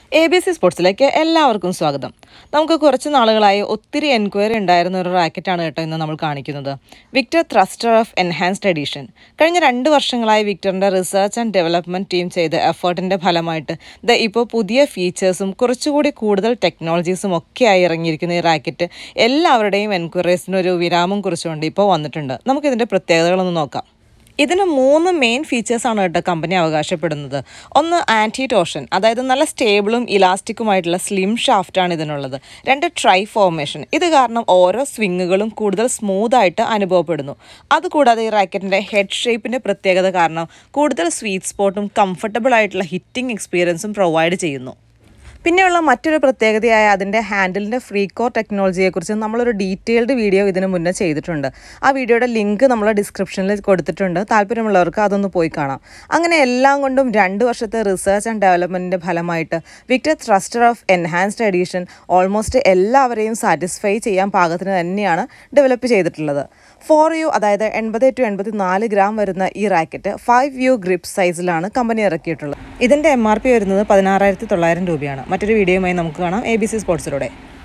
A B C സ്പോർട്സിലേക്ക് എല്ലാവർക്കും സ്വാഗതം നമുക്ക് കുറച്ച് നാളുകളായി ഒത്തിരി എൻക്വയറി ഉണ്ടായിരുന്ന ഒരു റാക്കറ്റാണ് കേട്ടോ ഇന്ന് നമ്മൾ കാണിക്കുന്നത് Victor thruster of enhanced edition കഴിഞ്ഞ രണ്ട് വർഷങ്ങളായി വിക്ടറിൻ്റെ റിസർച്ച് ആൻഡ് ഡെവലപ്മെൻറ്റ് ടീം ചെയ്ത എഫേർട്ടിൻ്റെ ഫലമായിട്ട് ദ ഇപ്പോൾ പുതിയ ഫീച്ചേഴ്സും കുറച്ചുകൂടി കൂടുതൽ ടെക്നോളജീസും ഒക്കെയായി ഇറങ്ങിയിരിക്കുന്ന ഈ റാക്കറ്റ് എല്ലാവരുടെയും എൻക്വയറീസിന് ഒരു വിരാമം കുറിച്ചുകൊണ്ട് ഇപ്പോൾ വന്നിട്ടുണ്ട് നമുക്കിതിൻ്റെ പ്രത്യേകതകളൊന്ന് നോക്കാം ഇതിന് മൂന്ന് മെയിൻ ഫീച്ചേഴ്സാണ് കേട്ടോ കമ്പനി അവകാശപ്പെടുന്നത് ഒന്ന് ആൻറ്റി ടോഷൻ അതായത് നല്ല സ്റ്റേബിളും ഇലാസ്റ്റിക്കുമായിട്ടുള്ള സ്ലിം ഷാഫ്റ്റാണ് ഇതിനുള്ളത് രണ്ട് ട്രൈ ഫോർമേഷൻ ഇത് കാരണം ഓരോ സ്വിങ്ങുകളും കൂടുതൽ സ്മൂത്ത് ആയിട്ട് അനുഭവപ്പെടുന്നു അതുകൂടാതെ ഈ റാക്കറ്റിൻ്റെ ഹെഡ് ഷേപ്പിൻ്റെ പ്രത്യേകത കാരണം കൂടുതൽ സ്വീറ്റ് സ്പോട്ടും കംഫർട്ടബിൾ ആയിട്ടുള്ള ഹിറ്റിംഗ് എക്സ്പീരിയൻസും പ്രൊവൈഡ് ചെയ്യുന്നു പിന്നെയുള്ള മറ്റൊരു പ്രത്യേകതയായ അതിൻ്റെ ഹാൻഡിലിൻ്റെ ഫ്രീ കോർ ടെക്നോളജിയെക്കുറിച്ച് നമ്മളൊരു ഡീറ്റെയിൽഡ് വീഡിയോ ഇതിന് മുന്നേ ചെയ്തിട്ടുണ്ട് ആ വീഡിയോയുടെ ലിങ്ക് നമ്മൾ ഡിസ്ക്രിപ്ഷനിൽ കൊടുത്തിട്ടുണ്ട് താല്പര്യമുള്ളവർക്ക് അതൊന്ന് പോയി കാണാം അങ്ങനെ എല്ലാം കൊണ്ടും രണ്ട് വർഷത്തെ റിസർച്ച് ആൻഡ് ഡെവലപ്മെൻറ്റിൻ്റെ ഫലമായിട്ട് Victor thruster of enhanced edition almost എല്ലാവരെയും സാറ്റിസ്ഫൈ ചെയ്യാൻ പാകത്തിന് തന്നെയാണ് ഡെവലപ്പ് ചെയ്തിട്ടുള്ളത് ഫോർ യു അതായത് എൺപത് ടു എൺപത്തി നാല് ഗ്രാം വരുന്ന ഈ റാക്കറ്റ് ഫൈവ് യു ഗ്രിപ്പ് സൈസിലാണ് കമ്പനി ഇറക്കിയിട്ടുള്ളത് ഇതിൻ്റെ എം ആർ പി വരുന്നത് പതിനാറായിരത്തി തൊള്ളായിരം രൂപയാണ് മറ്റൊരു വീഡിയോയുമായി നമുക്ക് കാണാം എ ബി സി സ്പോർട്സിലൂടെ